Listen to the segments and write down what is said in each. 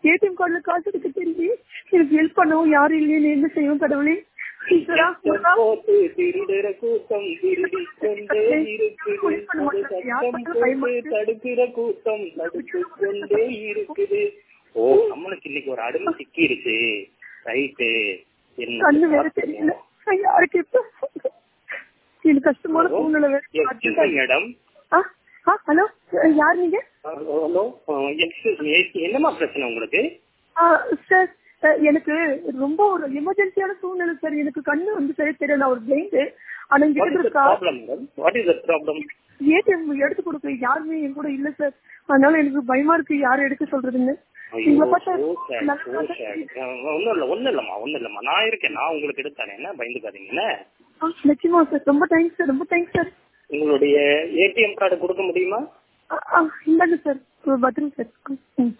ATM கார்டுல காசு எடுக்க தெரியுது எனக்கு ஹெல்ப் பண்ணவும் யாரும் இல்லையே என்ன செய்யும் கடவுளே ஈஸ்வரா, முருகா. போட்டு திருடுற கூட்டம் திருடி கொண்டே இருக்குது அது சத்தம் போட்டு தடுக்கிற கூட்டம் தடுத்து கொண்டே இருக்குது ஓ நம்மளுக்கு இன்னைக்கு ஒரு அடிமை சிக்கிருச்சு ரைட்டு கண்ணு வேற என்ன தெரியல நான் யாருக்கு எப்ப எனக்கு கஷ்டமான சூழ்நிலை வேற excuse madam ah ah hello யார் நீங்க ஹலோ எக்ஸ்கியூஸ் என்னமா பிரச்சனை உங்களுக்கு ஆ, சார் அஹ், எனக்கு ரொம்ப ஒரு எமர்ஜென்சியான சூழ்நிலை சார் எனக்கு கண்ணு வந்து சரி தெரியல நான் ஒரு பிளைண்ட் ஆனா இங்க வாட் இஸ் இருக்கிற problem madam what is the problem ATM எடுத்து கொடுக்க யாருமே என் கூட இல்ல சார் அதனால எனக்கு பயமா இருக்கு யாரும் எடுக்க சொல்றதுன்னு உங்களை பார்த்தா நல்லா நல்லா ஒன்னும் இல்ல ஒண்ணும் இல்லம்மா ஒண்ணும் இல்லம்மா நான் இருக்கேன் நான் உங்களுக்கு எடுத்தானே என்ன பயந்துக்காதீங்க என்ன ஆ, நிச்சயமா சார் ரொம்ப தேங்க்ஸ் சார் ரொம்ப தேங்க்ஸ் சார் உங்களுடைய ஏடிஎம் கார்டு கொடுக்க முடியுமா ஆ, ஆ, இந்தாங்க சார் பத்திரம் சார் ம்.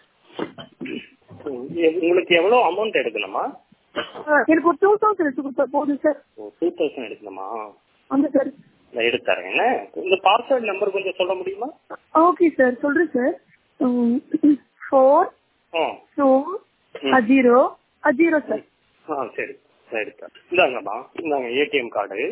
எ- உங்களுக்கு எவ்வளவு அமௌண்ட் எடுக்கணுமா ஆ, எனக்கு ஒரு டூ தௌசண்ட் எடுத்து கொடுத்தா போதும் சார் டூ தௌசண்ட் எடுக்கணுமா அந்த சார் நான் எடுத்துறேன் என்ன இந்த பாஸ்வேர்ட் நம்பர் கொஞ்சம் சொல்ல முடியுமா ஓகே சார் சொல்றேன் sir four ah two zero zero sir ஆ சரி நான் எடுத்தேன் இந்தாங்கம்மா இந்தாங்க ஏடிஎம் கார்டு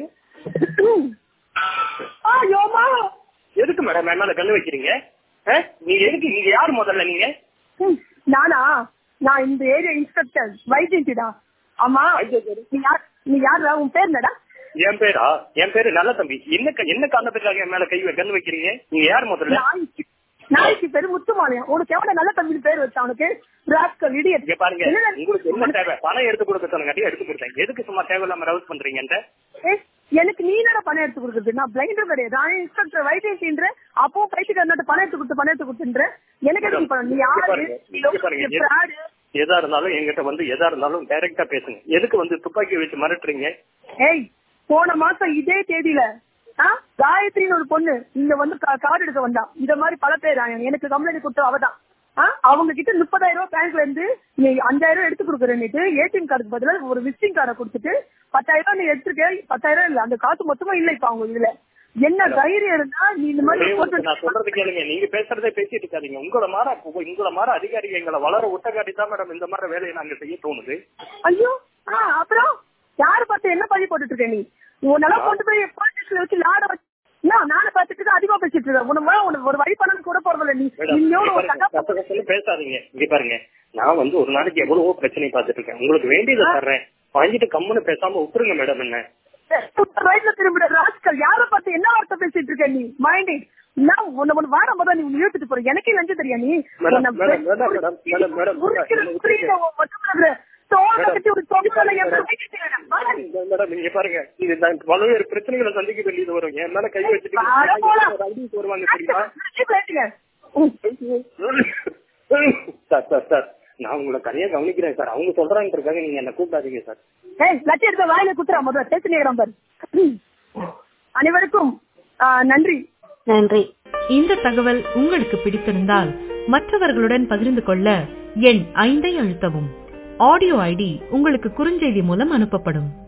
ஆ யோமா எதுக்கு மேடம் என் மேல கண்ணு வைக்கிறீங்க ஆ? நீங்க எதுக்கு நீங்க யார் முதல்ல நீங்க ம், நானா நான் இந்த ஏரியா இன்ஸ்பெக்டர் வைஜெயந்திடா ஆமா நீ யார் நீ யாரா உன் பேர் என்னடா என் பேரா என் பேரு நல்ல தம்பி என்ன க- என்ன காரணத்துக்காக என் மேல கை வை- கண்ணு வைக்கிறீங்க நீங்க யார் முதல்ல நாய்க்கு நாய்க்கு பேரு முத்துமாலையம் உனக்கு எவ்வளவு நல்ல தம்பி பேர் வச்சா உனக்கு ராஸ்கல் இடியட் இங்க பாருங்க உங்களுக்கு என்ன தேவை பணம் எடுத்து கொடுக்க சொன்னங்காட்டி எடுத்து கொடுத்தேன் எதுக்கு சும்மா தேவையில்லாம ரவுஸ் பண்றீங்க ஏய், எனக்கு நீ என்னடா பணம் எடுத்து கொடுக்குறது நான் பிளைண்டர் கிடையாது நான் இன்ஸ்பெக்டர் வைஜெயந்தின்ற அப்போ பைத்தியக்காரனாட்ட பணம் எடுத்து கொடுத்து பணம் எடுத்து கொடுத்துன்ற எனக்கு எதுக்கு நீ பணம் நீ யாரு பாருங்க, நீ இங்க பாருங்க, நீ fraud. எதா இருந்தாலும் என்கிட்ட வந்து எதா இருந்தாலும் டைரக்டா பேசுங்க எதுக்கு வந்து துப்பாக்கி வச்சு மிரட்டுறீங்க ஏய் போன மாசம் இதே தேதியில ஆ, காயத்ரின்னு ஒரு பொண்ணு இங்க வந்து கார்டு எடுக்க வந்தா இத மாதிரி பல பேர் ஆ- எனக்கு கம்ப்ளைண்ட் கொடுத்த அவதான் ஆ, அவங்க கிட்ட முப்பதாயிரம் ரூபாய் பேங்க்ல இருந்து நீ அஞ்சாயிரம் ரூபாய் எடுத்து கொடுக்குறேன்னுட்டு ஏடிஎம் கார்டுக்கு பதிலா ஒரு விசிட்டிங் கார்டை கொடுத்துட்டு பத்தாயிரம் ரூபாய் நீ எடுத்துருக்க பத்தாயிரம் இல்ல அந்த காசு மொத்தமா இல்ல இப்ப அவங்க இதுல என்ன தைரியம் இருந்தா நீ இந்த மாதிரி ஒரே ஒரு நான் சொல்றது போட்டு கேளுங்க நீங்க பேசுறதே பேசிட்டு இருக்காதீங்க உங்கள மாற உங்கள மாற அதிகாரி எங்களை வளர விட்டகாட்டி தான் மேடம் இந்த மாதிரி வேலையை நாங்க செய்ய தோணுது ஐயோ ஆ அப்புறம் யாரு பார்த்து என்ன பழி போட்டுட்டு இருக்க நீ உன்னால கொண்டு போய் போலீஸ்ல வச்சு லாட வச்சு என்ன, நானும் பார்த்துட்டு தான் அதிகமா பேசிட்டு இருக்கேன் உனக்கு உனக்கு ஒரு வழி பண்ணணும் கூட போறதில்ல நீ மேடம், இன்னொரு இங்க ஒரு பாருங்க, தகா கத்த கத்தன்னு பேசாதீங்க இங்க பாருங்க நான் வந்து ஒரு நாளைக்கு எவ்வளவோ பிரச்சனை பார்த்துட்டு இருக்கேன் உங்களுக்கு வேண்டியதை தர்றேன் வாங்கிட்டு கம்முன்னு பேசாம விட்டுருங்க மேடம் என்ன ரைட்ல திரும்பிட ராஸ்கல் யார பார்த்து என்ன வார்த்தை பேசிட்டு இருக்க நீ மைண்ட் நான் உன்னை ஒண்ணு வாரம் போதா நீ உன்னை இழுத்துட்டு போற எனக்கே லஞ்சம் தெரியா நீ மேடம், உன்னை madam, madam, madam, madam, madam, உருக்கிற மேடம், புரியல, உன் மொத்தத்துல தோலை கட்டி ஒரு தொங்கலை எப்படி வைக்கிறேன்? வாடா நீ. மேடம் நீங்க பாருங்க இது நான் பல்வேறு பிரச்சனைகளை சந்திக்க வேண்டியது வரும் என் மேல கை வச்சுட்டு வாடா போலாம். ஒரு ஐடிக்கு வருவாங்க தெரியுமா ஜீப்ல ஏத்துங்க. ம். சார் சார் சார் நான் உங்களை தனியா கவனிக்கிறேன் சார் அவங்க சொல்றாங்கன்றதுக்காக நீங்க என்ன கூப்பிடாதீங்க சார் ஏய் லட்சம் எடுத்த வாயில குத்துறா முதல்ல பேசி நேரம் பாரு அனைவருக்கும் ஆ, நன்றி நன்றி இந்த தகவல் உங்களுக்கு பிடித்திருந்தால் மற்றவர்களுடன் பகிர்ந்து கொள்ள எண் ஐந்தை அழுத்தவும் ஆடியோ ஐடி உங்களுக்கு குறுஞ்செய்தி மூலம் அனுப்பப்படும்